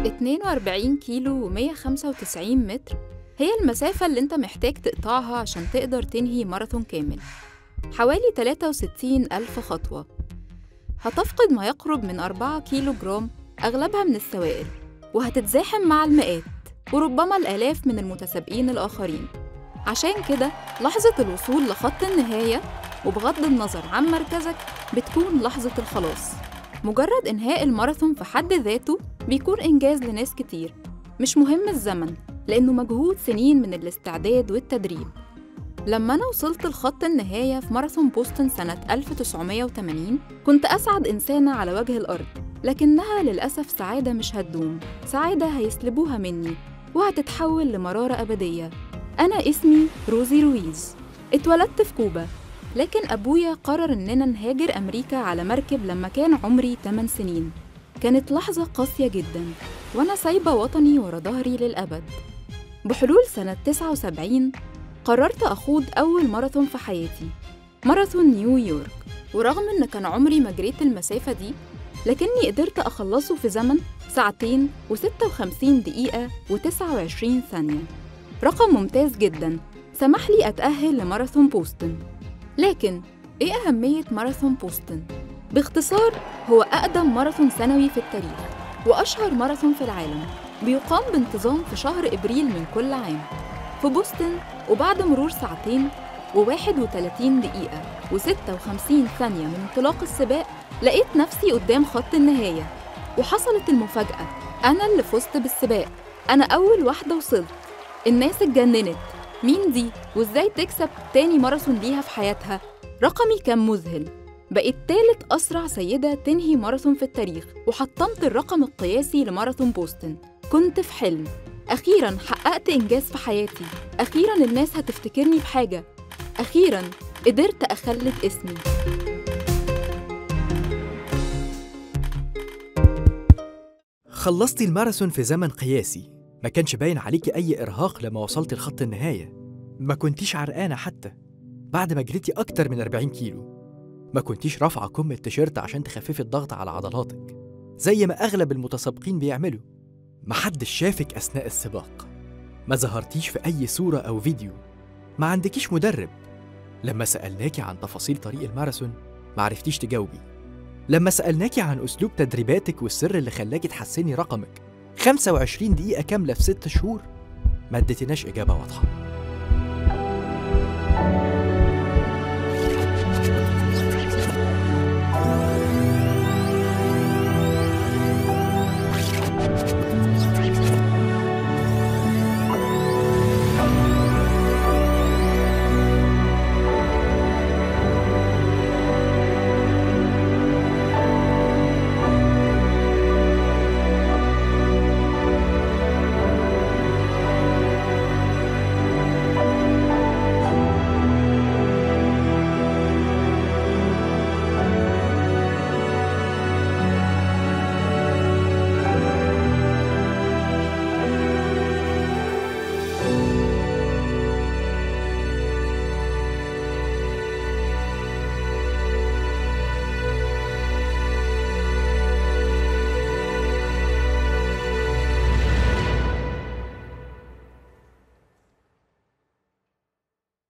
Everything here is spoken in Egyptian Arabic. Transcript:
42 كيلو و195 متر هي المسافة اللي انت محتاج تقطعها عشان تقدر تنهي ماراثون كامل حوالي 63 ألف خطوة هتفقد ما يقرب من 4 كيلو جرام أغلبها من السوائل وهتتزاحم مع المئات وربما الآلاف من المتسابقين الآخرين عشان كده لحظة الوصول لخط النهاية وبغض النظر عن مركزك بتكون لحظة الخلاص مجرد إنهاء الماراثون في حد ذاته بيكون إنجاز لناس كتير مش مهم الزمن لأنه مجهود سنين من الاستعداد والتدريب لما أنا وصلت لخط النهاية في ماراثون بوسطن سنة 1980 كنت أسعد إنسانة على وجه الأرض لكنها للأسف سعادة مش هتدوم سعادة هيسلبوها مني وهتتحول لمرارة أبدية أنا اسمي روزي رويز اتولدت في كوبا لكن أبويا قرر إننا نهاجر أمريكا على مركب لما كان عمري 8 سنين كانت لحظة قاسية جدا وأنا سايبة وطني ورا ظهري للأبد بحلول سنة 79 قررت أخوض أول ماراثون في حياتي ماراثون نيويورك ورغم إن كان عمري ما جريت المسافة دي لكني قدرت أخلصه في زمن ساعتين و56 دقيقة و29 ثانية رقم ممتاز جدا سمح لي أتأهل لماراثون بوسطن لكن إيه أهمية ماراثون بوسطن؟ باختصار هو أقدم ماراثون سنوي في التاريخ وأشهر ماراثون في العالم بيقام بانتظام في شهر إبريل من كل عام في بوسطن وبعد مرور ساعتين و31 دقيقة و56 ثانية من انطلاق السباق لقيت نفسي قدام خط النهاية وحصلت المفاجأة أنا اللي فزت بالسباق أنا أول واحدة وصلت الناس اتجننت مين دي وإزاي تكسب تاني ماراثون ليها في حياتها رقمي كان مذهل بقيت تالت أسرع سيدة تنهي ماراثون في التاريخ وحطمت الرقم القياسي لماراثون بوسطن كنت في حلم أخيراً حققت إنجاز في حياتي أخيراً الناس هتفتكرني بحاجة أخيراً قدرت أخلد اسمي خلصتي الماراثون في زمن قياسي ما كانش باين عليكي أي إرهاق لما وصلت لخط النهاية ما كنتيش عرقانة حتى بعد ما جريتي أكتر من 40 كيلو ما كنتيش رافعة كم التيشيرت عشان تخففي الضغط على عضلاتك زي ما أغلب المتسابقين بيعملوا محدش شافك أثناء السباق ما ظهرتيش في أي صورة أو فيديو ما عندكيش مدرب لما سألناكي عن تفاصيل طريق الماراثون ما عرفتيش تجاوبي لما سألناكي عن أسلوب تدريباتك والسر اللي خلاكي تحسني رقمك 25 دقيقة كاملة في 6 شهور ما اديتناش إجابة واضحة